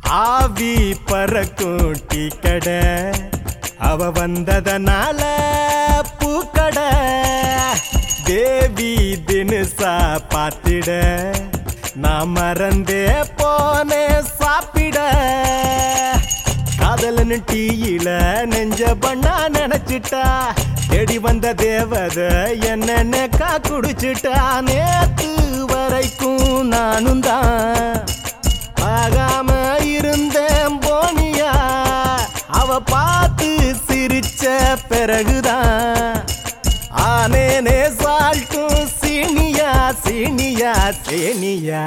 ஆவி பறக்கும் டீ கடை அவ வந்ததனால பூக்கடை தேவி தினுசா பார்த்திட நான் மறந்தே போனே சாப்பிட காதலன் டீயில நெஞ்ச பண்ணா நினைச்சிட்டா தேடி வந்த தேவத என்ன கா குடிச்சிட்டா நேத்து வரைக்கும் நானும் தான் ஆகாம இருந்தேன் போனியா அவ பார்த்து சிரிச்ச பிறகுதான் ஆனேனே சால்ட்டும் சீனியா சீனியா சேனியா